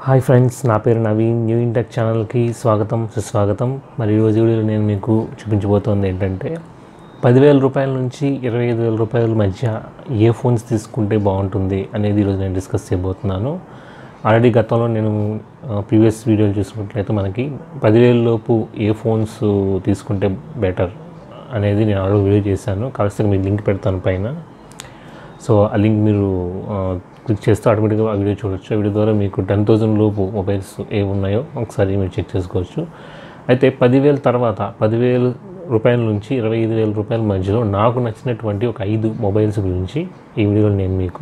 hi friends నా పేరు Naveen new intake ఛానల్కి స్వాగతం సుస్వాగతం మరి ఈరోజు వీడియోలో నేను మీకు చూపించబోతోంది ఏంటంటే పదివేల రూపాయల నుంచి ఇరవై ఐదు వేల రూపాయల మధ్య ఏ ఫోన్స్ తీసుకుంటే బాగుంటుంది అనేది ఈరోజు నేను డిస్కస్ చేయబోతున్నాను ఆల్రెడీ గతంలో నేను ప్రీవియస్ వీడియోలు చూసినట్లయితే మనకి పదివేల లోపు ఏ ఫోన్స్ తీసుకుంటే బెటర్ అనేది నేను ఆల్రెడీ వీడియో చేశాను కావాల్సిన మీకు లింక్ పెడతాను పైన సో ఆ లింక్ మీరు ఆ, క్లిక్ చేస్తే ఆటోమేటిక్గా ఆ వీడియో చూడొచ్చు ఆ వీడియో ద్వారా మీకు టెన్ థౌజండ్ లోపు మొబైల్స్ ఏ ఉన్నాయో ఒకసారి మీరు చెక్ చేసుకోవచ్చు అయితే పదివేల తర్వాత పదివేల రూపాయల నుంచి ఇరవై ఐదు వేల రూపాయల మధ్యలో నాకు నచ్చినటువంటి ఒక ఐదు మొబైల్స్ గురించి ఈ వీడియోలో నేను మీకు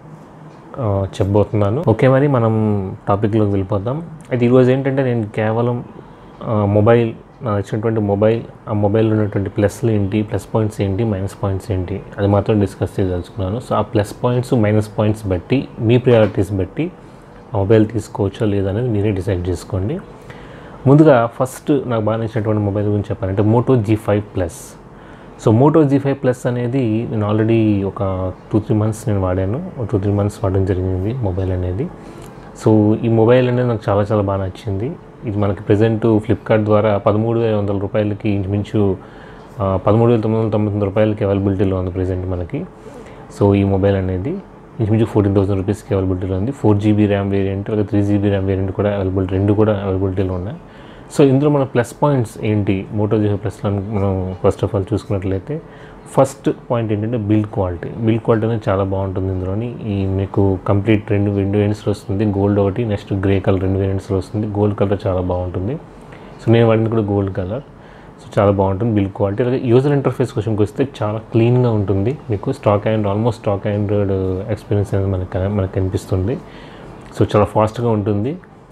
ఆ, చెప్పబోతున్నాను ఓకే మరి మనం టాపిక్లోకి వెళ్ళిపోదాం అయితే ఈరోజు ఏంటంటే నేను కేవలం ఆ, మొబైల్ నాకు నచ్చినటువంటి మొబైల్ ఆ మొబైల్లో ఉన్నటువంటి ప్లస్లు ఏంటి ప్లస్ పాయింట్స్ ఏంటి మైనస్ పాయింట్స్ ఏంటి అది మాత్రం డిస్కస్ చేయదలుచుకున్నాను సో ఆ ప్లస్ పాయింట్స్ మైనస్ పాయింట్స్ బట్టి మీ ప్రయారిటీస్ బట్టి ఆ మొబైల్ తీసుకోవచ్చో లేదనేది మీరే డిసైడ్ చేసుకోండి ముందుగా ఫస్ట్ నాకు బాగా నచ్చినటువంటి మొబైల్ గురించి చెప్పాలంటే Moto G five plus so Moto G five plus అనేది నేను ఆల్రెడీ ఒక టూ త్రీ మంత్స్ నేను వాడాను టూ త్రీ మంత్స్ వాడడం జరిగింది మొబైల్ అనేది సో ఈ మొబైల్ అనేది నాకు చాలా చాలా బాగా నచ్చింది ఇది మనకి ప్రజెంట్ ఫ్లిప్కార్ట్ ద్వారా పదమూడు వేల వందల రూపాయలకి ఇంచుమించు ఆ, పదమూడు వేల తొమ్మిది వందల తొంభై తొమ్మిది రూపాయలకి అవైలబిలిటీలో ఉంది ప్రజెంట్ మనకి సో ఈ మొబైల్ అనేది ఇంచుమించు ఫోర్టీన్ థౌసండ్ రూపీస్కి అవైలబిలిటీలో ఉంది ఫోర్ జీబీ ర్యామ్ వేరియంట్ అలాగే త్రీ జీబీ ర్యామ్ వేరియంట్ కూడా అవైలబిలిటీ రెండు కూడా అవైలబిలిటీలో ఉన్నాయి సో ఇందులో మన ప్లస్ పాయింట్స్ ఏంటి మోటో జీరో ప్లస్లో మనం ఫస్ట్ ఆఫ్ ఆల్ చూసుకున్నట్లయితే ఫస్ట్ పాయింట్ ఏంటంటే బిల్డ్ క్వాలిటీ బిల్డ్ క్వాలిటీ అనేది చాలా బాగుంటుంది ఇందులోని ఈ మీకు కంప్లీట్ రెండు రెండు వేరియంట్స్లో వస్తుంది గోల్డ్ ఒకటి నెక్స్ట్ గ్రే కలర్ రెండు వేరియంట్స్లో వస్తుంది గోల్డ్ కలర్ చాలా బాగుంటుంది సో నేను వాడింది కూడా గోల్డ్ కలర్ సో చాలా బాగుంటుంది బిల్డ్ క్వాలిటీ అలాగే యూజర్ ఇంటర్ఫేస్ క్వశ్చన్కి వస్తే చాలా క్లీన్గా ఉంటుంది మీకు stock and almost stock Android experience అనేది మనకి కన- మనకు కనిపిస్తుంది సో చాలా ఫాస్ట్గా ఉంటుంది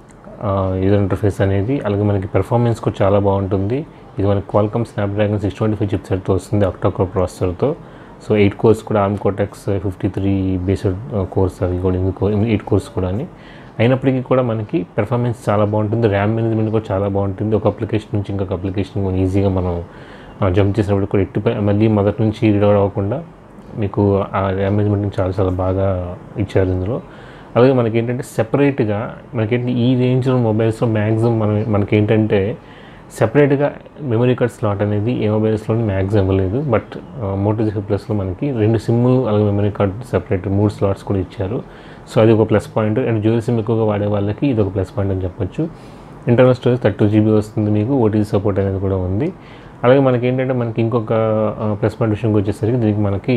యూజర్ ఇంటర్ఫేస్ అనేది అలాగే మనకి పెర్ఫార్మెన్స్ కూడా చాలా బాగుంటుంది ఇది మనకి Qualcomm Snapdragon six twenty five chip సెట్తో వస్తుంది అక్టోకోర్ ప్రాసెసర్తో సో ఎయిట్ కోర్స్ కూడా ARM Cortex fifty three based cores అవి కూడా ఇందుకో ఎయిట్ కోర్స్ కూడా అని అయినప్పటికీ కూడా మనకి పెర్ఫార్మెన్స్ చాలా బాగుంటుంది ర్యామ్ మేనేజ్మెంట్ కూడా చాలా బాగుంటుంది ఒక అప్లికేషన్ నుంచి ఇంకొక అప్లికేషన్ ఈజీగా మనం జంప్ చేసినప్పుడు కూడా ఎట్టి ప- మళ్ళీ మొదటి నుంచి రీడౌట్ అవ్వకుండా మీకు ఆ ర్యామ్ మేనేజ్మెంట్ చాలా చాలా బాగా ఇచ్చారు ఇందులో అలాగే మనకి ఏంటంటే సెపరేట్గా మనకేంటి ఈ రేంజ్లో మొబైల్స్లో మ్యాక్సిమం మనం మనకేంటంటే సెపరేట్గా మెమరీ కార్డ్ స్లాట్ అనేది ఏ మొబైల్స్లోని మ్యాక్సిమం ఇవ్వలేదు బట్ మోటో జీ ప్లస్లో మనకి రెండు సిమ్లు అలాగే మెమరీ కార్డ్ సెపరేట్ మూడు స్లాట్స్ కూడా ఇచ్చారు సో అది ఒక plus point and dual SIM ఎక్కువగా వాడే వాళ్ళకి ఇది ఒక ప్లస్ పాయింట్ అని చెప్పొచ్చు ఇంటర్నల్ స్టోరేజ్ థర్టీ జీబీ వస్తుంది మీకు ఓటీజీ సపోర్ట్ అనేది కూడా ఉంది అలాగే మనకి ఏంటంటే మనకి ఇంకొక ప్లస్ పాయింట్ విషయంకి వచ్చేసరికి దీనికి మనకి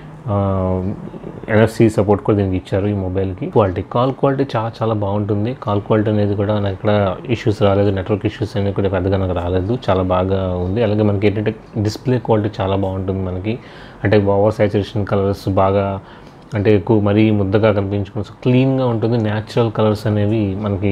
ఎన్ఎఫ్సి సపోర్ట్ కూడా దీనికి ఇచ్చారు ఈ మొబైల్కి క్వాలిటీ కాల్ క్వాలిటీ చాలా చాలా బాగుంటుంది కాల్ క్వాలిటీ అనేది కూడా నాకు ఇక్కడ ఇష్యూస్ రాలేదు నెట్వర్క్ ఇష్యూస్ అనేది కూడా పెద్దగా నాకు రాలేదు చాలా బాగా ఉంది అలాగే మనకి ఏంటంటే డిస్ప్లే క్వాలిటీ చాలా బాగుంటుంది మనకి అంటే ఓవర్ సాచురేషన్ కలర్స్ బాగా అంటే ఎక్కువ మరీ ముద్దగా కనిపించుకుని క్లీన్గా ఉంటుంది న్యాచురల్ కలర్స్ అనేవి మనకి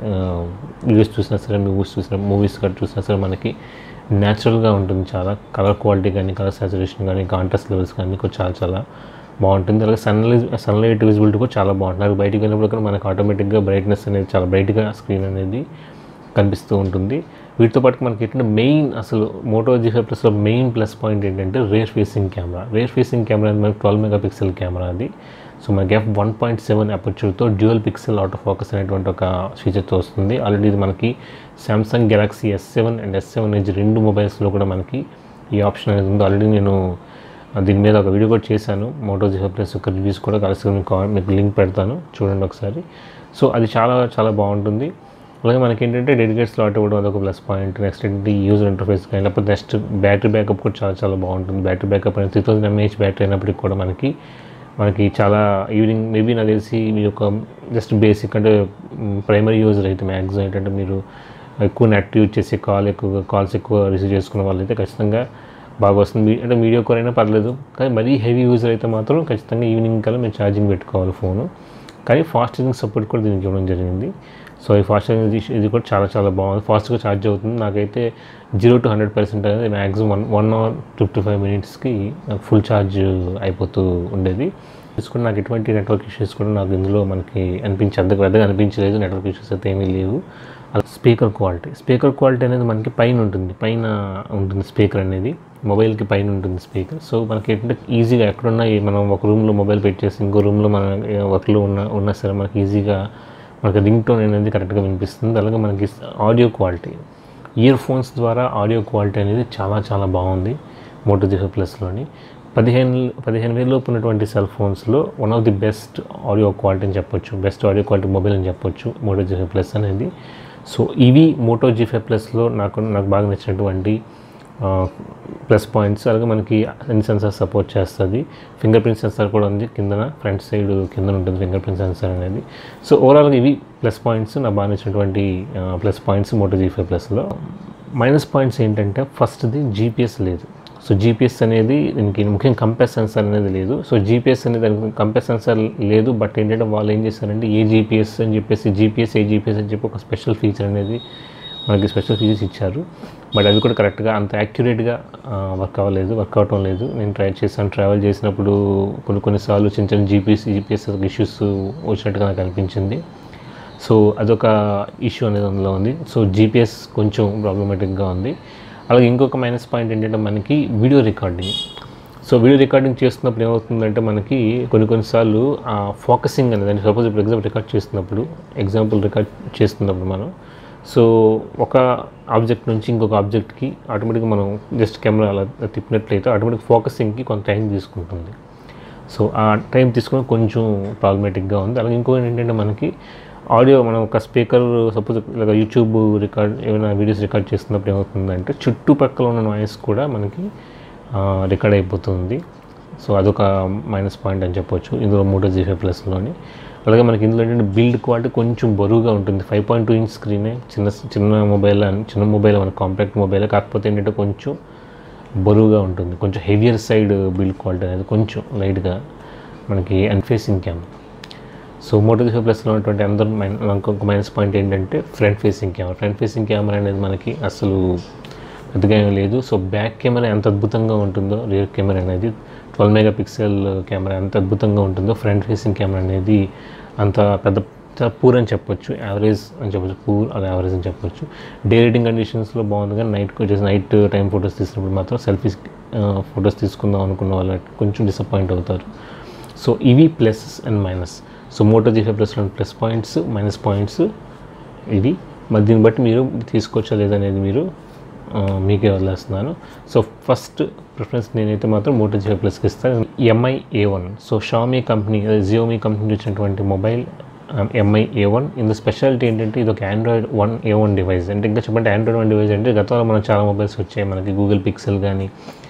వీడియోస్ చూసినా సరే మూవీస్ చూసినా మూవీస్ కానీ చూసినా సరే మనకి న్యాచురల్గా ఉంటుంది చాలా కలర్ క్వాలిటీ కానీ కలర్ సాచురేషన్ కానీ కాంట్రాస్ట్ లెవెల్స్ కానీ కూడా చాలా చాలా బాగుంటుంది అలాగే సన్లైట్ సన్లైట్ విజిబిలిటీ కూడా చాలా బాగుంటుంది అలాగే బయటికి వెళ్ళినప్పుడు కూడా మనకి ఆటోమేటిక్గా బ్రైట్నెస్ అనేది చాలా బ్రైట్గా స్క్రీన్ అనేది కనిపిస్తూ ఉంటుంది వీటితో పాటు మనకి ఏంటంటే మెయిన్ అసలు మోటో జీ ఫైవ్ ప్లస్లో మెయిన్ ప్లస్ పాయింట్ ఏంటంటే rear facing camera rear facing camera అనేది మనకి ట్వెల్వ్ మెగా పిక్సెల్ కెమెరా అది సో మనకి ఎఫ్ వన్ పాయింట్ సెవెన్ అపర్చుర్తో డ్యూయల్ పిక్సెల్ ఆటో ఫోకస్ అనేటువంటి ఒక ఫీచర్తో వస్తుంది ఆల్రెడీ ఇది మనకి Samsung Galaxy S seven and S seven edge రెండు మొబైల్స్లో కూడా మనకి ఈ ఆప్షన్ అనేది ఉంది ఆల్రెడీ నేను ఆ, దీని మీద ఒక వీడియో కూడా చేశాను మోటో జీ ఫైవ్ ప్లస్ యొక్క రివ్యూస్ కూడా కలిసి మీకు మీకు లింక్ పెడతాను చూడండి ఒకసారి సో అది చాలా చాలా బాగుంటుంది అలాగే మనకి ఏంటంటే డెడికేట్ స్లాట్ ఇవ్వడం అదొక ప్లస్ పాయింట్ నెక్స్ట్ ఏంటి యూజర్ ఇంటర్ఫేస్ కానీ లేకపోతే నెక్స్ట్ బ్యాటరీ బ్యాకప్ కూడా చాలా చాలా బాగుంటుంది బ్యాటరీ బ్యాకప్ అనేది త్రీ థౌసండ్ ఎంఏహెచ్ బ్యాటరీ అయినప్పటికీ కూడా మనకి మనకి చాలా ఈవినింగ్ మేబీ నాకు తెలిసి మీ యొక్క జస్ట్ బేసిక్ అంటే ప్రైమరీ యూజర్ అయితే మ్యాక్సిమం ఏంటంటే మీరు ఎక్కువ నెట్ యూజ్ చేసి కాల్ ఎక్కువ కాల్స్ ఎక్కువ రిసీవ్ చేసుకున్న వాళ్ళైతే ఖచ్చితంగా బాగా వస్తుంది మీ- అంటే వీడియో కాల్ అయినా పర్లేదు కానీ మరీ హెవీ యూజర్ అయితే మాత్రం ఖచ్చితంగా ఈవినింగ్ కల్లా మీరు ఛార్జింగ్ పెట్టుకోవాలి ఫోను కానీ ఫాస్ట్ ఛార్జింగ్ సపోర్ట్ కూడా దీనికి ఇవ్వడం జరిగింది సో ఈ ఫాస్ట్ ఛార్జింగ్ ఇది- ఇది కూడా చాలా చాలా బాగుంది ఫాస్ట్గా ఛార్జ్ అవుతుంది నాకైతే జీరో టు హండ్రెడ్ పర్సెంట్ అనేది maximum one one hour fifty five మినిట్స్కి నాకు ఫుల్ ఛార్జ్ అయిపోతూ ఉండేది తీసుకుని నాకు ఎటువంటి నెట్వర్క్ ఇష్యూస్ కూడా నాకు ఇందులో మనకి అనిపించి అంత పెద్దగా అనిపించలేదు నెట్వర్క్ ఇష్యూస్ అయితే ఏమీ లేవు స్పీకర్ క్వాలిటీ స్పీకర్ క్వాలిటీ అనేది మనకి పైన ఉంటుంది పైన ఉంటుంది స్పీకర్ అనేది మొబైల్కి పైన ఉంటుంది స్పీకర్ సో మనకి ఏంటంటే ఈజీగా ఎక్కడున్నా ఈ మనం ఒక రూమ్లో మొబైల్ పెట్టేసి ఇంకో రూమ్లో మన వర్క్లో ఉన్న ఉన్నా సరే మనకి ఈజీగా మనకి రింగ్ టోన్ అనేది కరెక్ట్గా వినిపిస్తుంది అలాగే మనకి ఆడియో క్వాలిటీ ఇయర్ ఫోన్స్ ద్వారా ఆడియో క్వాలిటీ అనేది చాలా చాలా బాగుంది మోటో జీ ఫైవ్ ప్లస్లోని పదిహేను పదిహేను వేలలోపు ఉన్నటువంటి సెల్ ఫోన్స్లో one of the best audio quality అని చెప్పొచ్చు బెస్ట్ ఆడియో క్వాలిటీ మొబైల్ అని చెప్పొచ్చు మోటో జీ ఫైవ్ ప్లస్ అనేది సో ఇవి మోటో జీ ఫైవ్ ప్లస్లో నాకు నాకు బాగా నచ్చినటువంటి ప్లస్ పాయింట్స్ అలాగే మనకి అన్ని సెన్సార్ సపోర్ట్ చేస్తుంది ఫింగర్ ప్రింట్ సెన్సార్ కూడా ఉంది కిందన ఫ్రంట్ సైడ్ కింద ఉంటుంది ఫింగర్ ప్రింట్ సెన్సార్ అనేది సో ఓవరాల్గా ఇవి ప్లస్ పాయింట్స్ నాకు బాగా నచ్చినటువంటి plus points Moto G five ప్లస్లో మైనస్ పాయింట్స్ ఏంటంటే ఫస్ట్ది జీపీఎస్ లేదు సో జీపీఎస్ అనేది దీనికి ముఖ్యంగా కంపెస్ సెన్సార్ అనేది లేదు సో జీపీఎస్ అనేది దానికి కంపెస్ సెన్సార్ లేదు బట్ ఏంటంటే వాళ్ళు ఏం చేశారంటే ఏ జీపీఎస్ అని చెప్పేసి జీపీఎస్ ఏ జీపీఎస్ అని చెప్పి ఒక స్పెషల్ ఫీచర్ అనేది మనకి స్పెషల్ ఫీచర్స్ ఇచ్చారు బట్ అది కూడా కరెక్ట్గా అంత యాక్యురేట్గా వర్క్ అవ్వలేదు వర్క్ అవటం లేదు నేను ట్రై చేశాను ట్రావెల్ చేసినప్పుడు కొన్ని కొన్నిసార్లు చిన్న చిన్న జీపీఎస్ జీపీఎస్ ఇష్యూస్ వచ్చినట్టుగా నాకు అనిపించింది సో అదొక ఇష్యూ అనేది అందులో ఉంది సో జీపీఎస్ కొంచెం ప్రాబ్లమేటిక్గా ఉంది అలాగే ఇంకొక మైనస్ పాయింట్ ఏంటంటే మనకి video recording so video recording చేస్తున్నప్పుడు ఏమవుతుందంటే మనకి కొన్ని కొన్నిసార్లు ఆ ఫోకసింగ్ అనేది సపోజ్ ఇప్పుడు ఎగ్జామ్ రికార్డ్ చేస్తున్నప్పుడు ఎగ్జాంపుల్ రికార్డ్ చేస్తున్నప్పుడు మనం సో ఒక ఆబ్జెక్ట్ నుంచి ఇంకొక ఆబ్జెక్ట్కి ఆటోమేటిక్గా మనం జస్ట్ కెమెరా అలా తిప్పినట్లయితే ఆటోమేటిక్ ఫోకసింగ్కి కొంత టైం తీసుకుంటుంది సో ఆ టైం తీసుకొని కొంచెం ప్రాబ్లమేటిక్గా ఉంది అలాగే ఇంకొకటి ఏంటంటే మనకి ఆడియో మనం ఒక స్పీకర్ సపోజ్ ఇలా యూట్యూబ్ రికార్డ్ ఏమైనా వీడియోస్ రికార్డ్ చేస్తున్నప్పుడు ఏమవుతుందంటే చుట్టుపక్కల ఉన్న నాయిస్ కూడా మనకి రికార్డ్ అయిపోతుంది సో అదొక మైనస్ పాయింట్ అని చెప్పొచ్చు ఇందులో మోటో జీ ఫైవ్ ప్లస్లోని అలాగే మనకి ఇందులో ఏంటంటే బిల్డ్ క్వాలిటీ కొంచెం బరువుగా ఉంటుంది ఫైవ్ పాయింట్ టూ ఇంచ్ స్క్రీనే చిన్న చిన్న మొబైల్ అని చిన్న మొబైల్ మన కాంపాక్ట్ మొబైల్ కాకపోతే ఏంటంటే కొంచెం బరువుగా ఉంటుంది కొంచెం హెవియర్ సైడ్ బిల్డ్ క్వాలిటీ అనేది కొంచెం లైట్గా మనకి అన్ఫేసింగ్ కెమెరా సో మోటో జీ ప్లస్లో ఉన్నటువంటి అందరూ మైన్ ఇంకొక మైనస్ పాయింట్ ఏంటంటే front facing camera front facing camera అనేది మనకి అసలు పెద్దగా ఏమీ లేదు సో బ్యాక్ కెమెరా ఎంత అద్భుతంగా ఉంటుందో రియర్ కెమెరా అనేది ట్వెల్వ్ మెగా పిక్సెల్ కెమెరా ఎంత అద్భుతంగా ఉంటుందో ఫ్రంట్ ఫేసింగ్ కెమెరా అనేది అంత పెద్ద చాలా పూర్ అని చెప్పొచ్చు యావరేజ్ అని చెప్పొచ్చు పూర్ అది యావరేజ్ అని చెప్పొచ్చు డే రైటింగ్ కండిషన్స్లో బాగుంది కానీ నైట్ వచ్చేసి నైట్ టైం ఫొటోస్ తీసినప్పుడు మాత్రం సెల్ఫీస్ ఫొటోస్ తీసుకుందాం అనుకున్న వాళ్ళు కొంచెం డిసప్పాయింట్ అవుతారు సో ఇవి plus and minus so Moto G five plus plus points minus points ఇవి మరి దీన్ని బట్టి మీరు తీసుకోవచ్చా లేదనేది మీరు ఆ, మీకే వదిలేస్తున్నాను సో ఫస్ట్ ప్రిఫరెన్స్ నేనైతే మాత్రం మోటో జీ ఫైవ్ ప్లస్కి ఇస్తాను Mi A one so Xiaomi company Xiaomi company వచ్చినటువంటి మొబైల్ ఎంఐ ఏ వన్ ఇందులో స్పెషాలిటీ ఏంటంటే ఇది ఒక Android One A one device అంటే ఇంకా చెప్పంటే ఆండ్రాయిడ్ వన్ డివైస్ అంటే గతంలో మనం చాలా మొబైల్స్ వచ్చాయి మనకి గూగుల్ పిక్సెల్ కానీ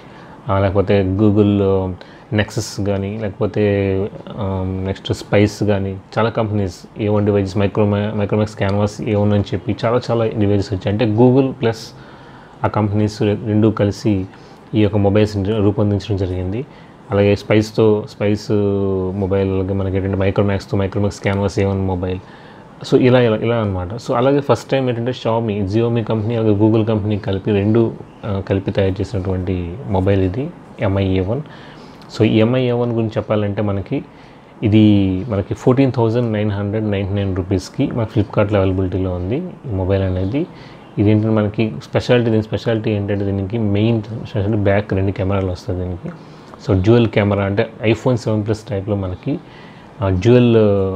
ఆ, లేకపోతే గూగుల్ నెక్సస్ కానీ లేకపోతే నెక్స్ట్ స్పైస్ కానీ చాలా companies A one devices micro Micromax canvas A one అని చెప్పి చాలా చాలా డివైజెస్ వచ్చాయి అంటే గూగుల్ ప్లస్ ఆ కంపెనీస్ రెండు కలిసి ఈ యొక్క మొబైల్స్ రూపొందించడం జరిగింది అలాగే స్పైస్తో స్పైస్ మొబైల్ అలాగే మనకి ఏంటంటే మైక్రోమాక్స్తో Micromax canvas A one mobile so ఇలా ఇలా ఇలా అనమాట సో అలాగే ఫస్ట్ టైం ఏంటంటే షామీ జియోమీ కంపెనీ అలాగే గూగుల్ కంపెనీ కలిపి రెండు ఆ, కలిపి తయారు చేసినటువంటి మొబైల్ ఇది ఎంఐ ఏ వన్ సో ఈ ఎంఐ ఏ వన్ గురించి చెప్పాలంటే మనకి ఇది మనకి fourteen thousand nine hundred ninety nine రూపీస్కి మన ఫ్లిప్కార్ట్లో అవైలబిలిటీలో ఉంది ఈ మొబైల్ అనేది ఇదేంటంటే మనకి స్పెషాలిటీ దీని స్పెషాలిటీ ఏంటంటే దీనికి మెయిన్ స్పెషాలిటీ బ్యాక్ రెండు కెమెరాలు వస్తాయి దీనికి సో డ్యూయల్ కెమెరా అంటే ఐఫోన్ సెవెన్ ప్లస్ టైప్లో మనకి డ్యూయల్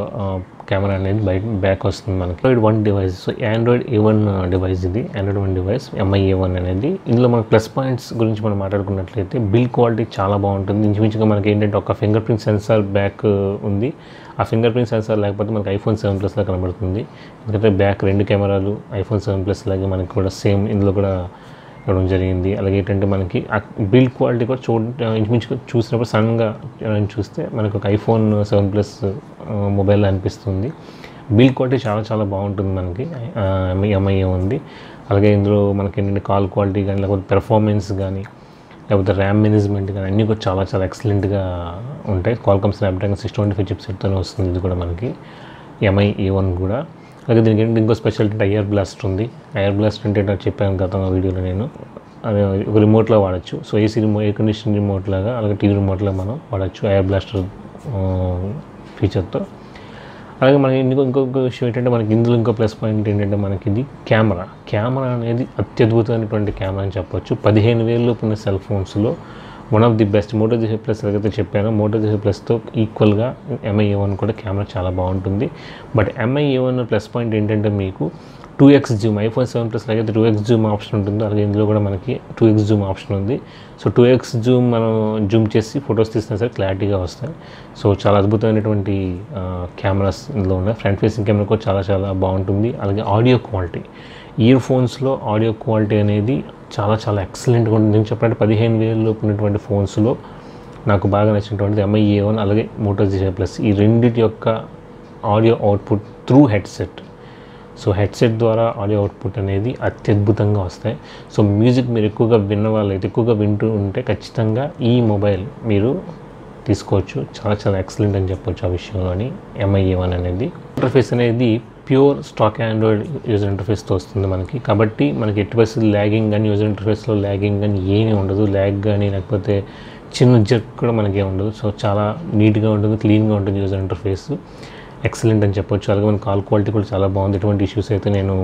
కెమెరా అనేది బయట బ్యాక్ వస్తుంది మనకి Android one device so Android A one device ఇది Android one device MI A one అనేది ఇందులో మన ప్లస్ పాయింట్స్ గురించి మనం మాట్లాడుకున్నట్లయితే బిల్ క్వాలిటీ చాలా బాగుంటుంది ఇంచుమించుగా మనకి ఏంటంటే ఒక ఫింగర్ ప్రింట్ సెన్సార్ బ్యాక్ ఉంది ఆ ఫింగర్ ప్రింట్ సెన్సార్ లేకపోతే మనకి ఐఫోన్ సెవెన్ ప్లస్లో కనబడుతుంది ఎందుకంటే బ్యాక్ రెండు కెమెరాలు ఐఫోన్ సెవెన్ ప్లస్ లాగే మనకి కూడా సేమ్ ఇందులో కూడా ఇవ్వడం జరిగింది అలాగే ఏంటంటే మనకి బిల్డ్ క్వాలిటీ కూడా చూడ ఇంచుమించుగా చూసినప్పుడు సడన్గా చూస్తే మనకు ఒక ఐఫోన్ సెవెన్ ప్లస్ మొబైల్ అనిపిస్తుంది బిల్డ్ క్వాలిటీ చాలా చాలా బాగుంటుంది మనకి ఎంఐ ఉంది అలాగే ఇందులో మనకి ఏంటంటే కాల్ క్వాలిటీ కానీ లేకపోతే పెర్ఫార్మెన్స్ కానీ లేకపోతే ర్యామ్ మేనేజ్మెంట్ కానీ అన్నీ కూడా చాలా చాలా ఎక్సలెంట్గా ఉంటాయి Qualcomm Snapdragon six twenty five చిప్సెట్తోనే వస్తుంది ఇది కూడా మనకి ఎంఐ ఏ వన్ కూడా అలాగే దీనికి ఏంటంటే ఇంకో స్పెషాలిటీ ఐఆర్ బ్లాస్ట్ ఉంది ఐఆర్ బ్లాస్ట్ అంటే నాకు చెప్పాను గత వీడియోలో నేను అది ఒక రిమోట్లో వాడచ్చు so AC remote air condition remote లాగా అలాగే టీవీ రిమోట్లో మనం వాడచ్చు ఐఆర్ బ్లాస్టర్ ఫీచర్తో అలాగే మనకి ఇంకో ఇంకొక విషయం ఏంటంటే మనకి ఇందులో ఇంకో ప్లస్ పాయింట్ ఏంటంటే మనకి ఇది కెమెరా కెమెరా అనేది అత్యద్భుతమైనటువంటి కెమెరా అని చెప్పొచ్చు పదిహేను వేలలోపు ఉన్న సెల్ ఫోన్స్లో one of the best Moto G plus ఏదైతే చెప్పానో మోటో జీ ప్లస్తో ఈక్వల్గా ఎంఐ ఏ వన్ కూడా కెమెరా చాలా బాగుంటుంది but MI A one plus point ఏంటంటే మీకు two x zoom iPhone seven plus అయితే టూ ఎక్స్ జూమ్ ఆప్షన్ ఉంటుందో అలాగే ఇందులో కూడా మనకి టూ ఎక్స్ జూమ్ ఆప్షన్ ఉంది సో టూ ఎక్స్ జూమ్ మనం జూమ్ చేసి ఫొటోస్ తీసినా సరే క్లారిటీగా వస్తాయి సో చాలా అద్భుతమైనటువంటి కెమెరాస్ ఇందులో ఉన్నాయి ఫ్రంట్ ఫేసింగ్ కెమెరా కూడా చాలా చాలా బాగుంటుంది అలాగే ఆడియో క్వాలిటీ ఇయర్ ఫోన్స్లో ఆడియో క్వాలిటీ అనేది చాలా చాలా ఎక్సలెంట్గా ఉంటుంది నేను చెప్పినట్టు పదిహేను వేలలో ఉన్నటువంటి ఫోన్స్లో నాకు బాగా నచ్చినటువంటిది ఎంఐ ఏ వన్ అలాగే మోటో జీ ప్లస్ ఈ రెండింటి యొక్క audio output through headset so headset ద్వారా ఆడియో అవుట్పుట్ అనేది అత్యద్భుతంగా వస్తాయి సో మ్యూజిక్ మీరు ఎక్కువగా విన్న వాళ్ళైతే ఎక్కువగా వింటూ ఉంటే ఖచ్చితంగా ఈ మొబైల్ మీరు తీసుకోవచ్చు చాలా చాలా ఎక్సలెంట్ అని చెప్పొచ్చు ఆ విషయంలోని ఎంఐ వన్ అనేది ఇంటర్ఫేస్ అనేది ప్యూర్ స్టాక్ ఆండ్రాయిడ్ యూజర్ ఇంటర్ఫేస్తో వస్తుంది మనకి కాబట్టి మనకి ఎట్టి పరిస్థితులు ల్యాగింగ్ కానీ యూజర్ ఇంటర్ఫేస్లో ల్యాగింగ్ కానీ ఏమీ ఉండదు ల్యాగ్ కానీ లేకపోతే చిన్న జర్క్ కూడా మనకి ఏమి ఉండదు సో చాలా నీట్గా ఉంటుంది క్లీన్గా ఉంటుంది యూజర్ ఇంటర్ఫేస్ ఎక్సలెంట్ అని చెప్పొచ్చు అలాగే మన కాల్ క్వాలిటీ కూడా చాలా బాగుంది ఎటువంటి ఇష్యూస్ అయితే నేను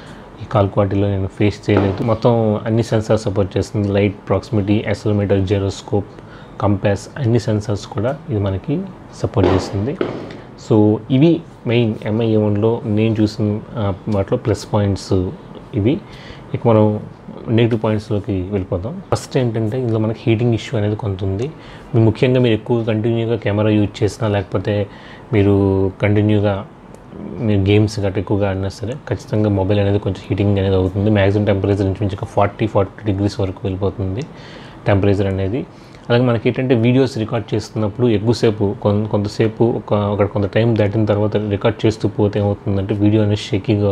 ఈ కాల్ క్వాలిటీలో నేను ఫేస్ చేయలేదు మొత్తం అన్ని సెన్సార్ సపోర్ట్ చేస్తుంది light proximity accelerometer gyroscope compass అన్ని సెన్సార్స్ కూడా ఇది మనకి సపోర్ట్ చేస్తుంది సో ఇవి మెయిన్ ఎంఐ వన్లో నేను చూసిన ఆ, వాటిలో ప్లస్ పాయింట్స్ ఇవి ఇక మనం నెగిటివ్ పాయింట్స్లోకి వెళ్ళిపోదాం ఫస్ట్ ఏంటంటే ఇందులో మనకి హీటింగ్ ఇష్యూ అనేది కొంత ఉంది మీరు ముఖ్యంగా మీరు ఎక్కువ కంటిన్యూగా కెమెరా యూజ్ చేసినా లేకపోతే మీరు కంటిన్యూగా మీరు గేమ్స్ గట్రా ఎక్కువగా ఆడినా సరే ఖచ్చితంగా మొబైల్ అనేది కొంచెం హీటింగ్ అనేది అవుతుంది మ్యాక్సిమం టెంపరేచర్ ఇంచుమించుగా ఫార్టీ ఫార్టీ డిగ్రీస్ వరకు వెళ్ళిపోతుంది టెంపరేచర్ అనేది అలాగే మనకి ఏంటంటే వీడియోస్ రికార్డ్ చేస్తున్నప్పుడు ఎక్కువసేపు కొంత కొంతసేపు ఒక ఒక కొంత టైం దాటిన తర్వాత రికార్డ్ చేస్తూ పోతే ఏమవుతుందంటే వీడియో అనేది షేకీగా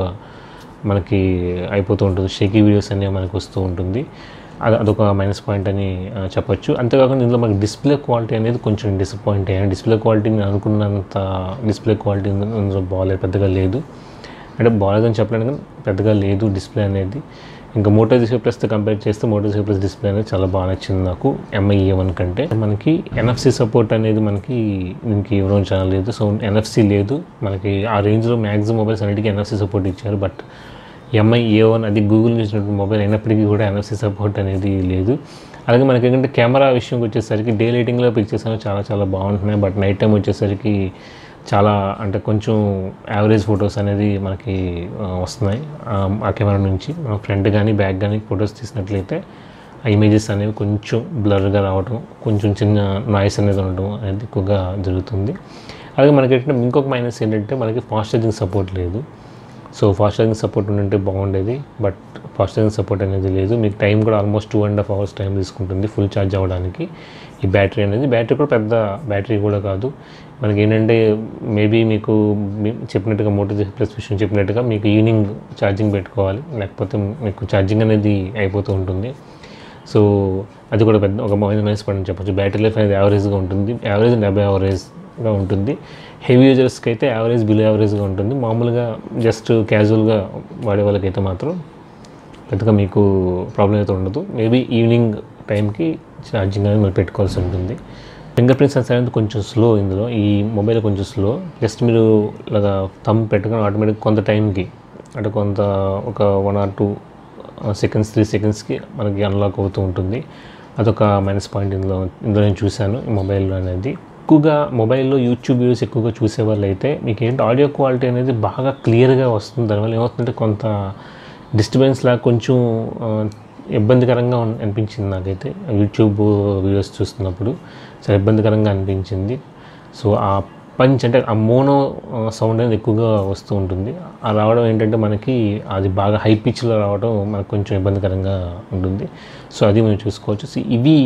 మనకి అయిపోతూ ఉంటుంది షేకీ వీడియోస్ అనేవి మనకి వస్తూ ఉంటుంది అది అదొక మైనస్ పాయింట్ అని ఆ, చెప్పొచ్చు అంతేకాకుండా ఇందులో మనకి డిస్ప్లే క్వాలిటీ అనేది కొంచెం డిసప్పాయింట్ అయ్యాను డిస్ప్లే క్వాలిటీ నేను అనుకున్నంత డిస్ప్లే క్వాలిటీ ఇందులో బాగాలేదు పెద్దగా లేదు అంటే బాగాలేదని చెప్పలేను కానీ పెద్దగా లేదు డిస్ప్లే అనేది ఇంకా మోటో జీ ప్లస్తో కంపేర్ చేస్తే మోటో జీ ప్లస్ డిస్ప్లే అనేది చాలా బాగా నచ్చింది నాకు ఎంఐ ఏ వన్ కంటే మనకి ఎన్ఎఫ్సి సపోర్ట్ అనేది మనకి దీనికి ఇవ్వడం చాలా లేదు సో ఎన్ఎఫ్సి లేదు మనకి ఆ రేంజ్లో మ్యాక్సిమం మొబైల్స్ అన్నిటికీ ఎన్ఎఫ్సి సపోర్ట్ ఇచ్చారు బట్ ఎంఐ ఏ వన్ అది గూగుల్ ఇచ్చినటువంటి మొబైల్ అయినప్పటికీ కూడా ఎన్ఎఫ్సి సపోర్ట్ అనేది లేదు అలాగే మనకి ఏంటంటే కెమెరా విషయంకి వచ్చేసరికి డే లైటింగ్లో పిక్చర్స్ అనేవి చాలా చాలా బాగుంటున్నాయి బట్ నైట్ టైం వచ్చేసరికి చాలా అంటే కొంచెం యావరేజ్ ఫొటోస్ అనేది మనకి ఆ, వస్తున్నాయి ఆ, ఆ కెమెరా నుంచి మనం ఫ్రంట్ కానీ బ్యాక్ కానీ ఫొటోస్ తీసినట్లయితే ఆ ఇమేజెస్ అనేవి కొంచెం బ్లర్గా రావడం కొంచెం చిన్న నాయిస్ అనేది ఉండడం అనేది ఎక్కువగా జరుగుతుంది అలాగే మనకి ఏంటంటే ఇంకొక మైనస్ ఏంటంటే మనకి ఫాస్ట్ ఛార్జింగ్ సపోర్ట్ లేదు సో ఫాస్ట్ ఛార్జింగ్ సపోర్ట్ ఉంటే బాగుండేది బట్ ఫాస్ట్ ఛార్జింగ్ సపోర్ట్ అనేది లేదు మీకు టైం కూడా almost two and half hours time తీసుకుంటుంది ఫుల్ ఛార్జ్ అవ్వడానికి ఈ బ్యాటరీ అనేది బ్యాటరీ కూడా పెద్ద బ్యాటరీ కూడా కాదు మనకి ఏంటంటే మేబీ మీకు మీ- చెప్పినట్టుగా మోటో ప్లస్ విషయం చెప్పినట్టుగా మీకు ఈవినింగ్ ఛార్జింగ్ పెట్టుకోవాలి లేకపోతే మీకు ఛార్జింగ్ అనేది అయిపోతూ ఉంటుంది సో అది కూడా పెద్ద ఒక మైనస్ పాయింట్ చెప్పొచ్చు బ్యాటరీ లైఫ్ అనేది యావరేజ్గా ఉంటుంది యావరేజ్ అండ్ అబై యావరేజ్గా ఉంటుంది హెవీ యూజర్స్కి అయితే యావరేజ్ బిలో యావరేజ్గా ఉంటుంది మామూలుగా జస్ట్ క్యాజువల్గా వాడే వాళ్ళకైతే మాత్రం పెద్దగా మీకు ప్రాబ్లం అయితే ఉండదు మేబీ ఈవినింగ్ టైంకి ఛార్జింగ్ అనేది మీరు పెట్టుకోవాల్సి ఉంటుంది ఫింగర్ ప్రింట్ సెన్సార్ అనేది కొంచెం స్లో ఇందులో ఈ మొబైల్ కొంచెం స్లో జస్ట్ మీరు ఇలాగా థమ్ పెట్టుకొని ఆటోమేటిక్ కొంత టైంకి అంటే కొంత ఒక one or two seconds three సెకండ్స్కి మనకి అన్లాక్ అవుతూ ఉంటుంది అదొక మైనస్ పాయింట్ ఇందులో ఇందులో నేను చూశాను ఈ మొబైల్లో అనేది ఎక్కువగా మొబైల్లో యూట్యూబ్ వీడియోస్ ఎక్కువగా చూసే వాళ్ళు అయితే మీకు ఏంటి ఆడియో క్వాలిటీ అనేది బాగా క్లియర్గా వస్తుంది దానివల్ల ఏమవుతుందంటే కొంత డిస్టర్బెన్స్ లాగా కొంచెం ఆ, ఇబ్బందికరంగా ఉన్- అనిపించింది నాకైతే యూట్యూబ్ వీడియోస్ చూస్తున్నప్పుడు చాలా ఇబ్బందికరంగా అనిపించింది సో ఆ పంచ్ అంటే ఆ మోనో సౌండ్ అనేది ఎక్కువగా వస్తూ ఉంటుంది ఆ రావడం ఏంటంటే మనకి అది బాగా హై పిచ్లో రావడం మనకు కొంచెం ఇబ్బందికరంగా ఉంటుంది సో అది మనం చూసుకోవచ్చు సో ఇవి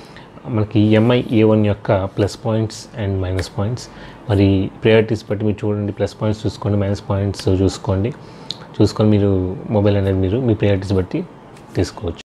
మనకి ఎంఐ ఏ వన్ యొక్క plus points and minus points మరి ప్రయారిటీస్ బట్టి మీరు చూడండి ప్లస్ పాయింట్స్ చూసుకోండి మైనస్ పాయింట్స్ చూసుకోండి చూసుకొని మీరు మొబైల్ అనేది మీరు మీ ప్రయారిటీస్ బట్టి తీసుకోవచ్చు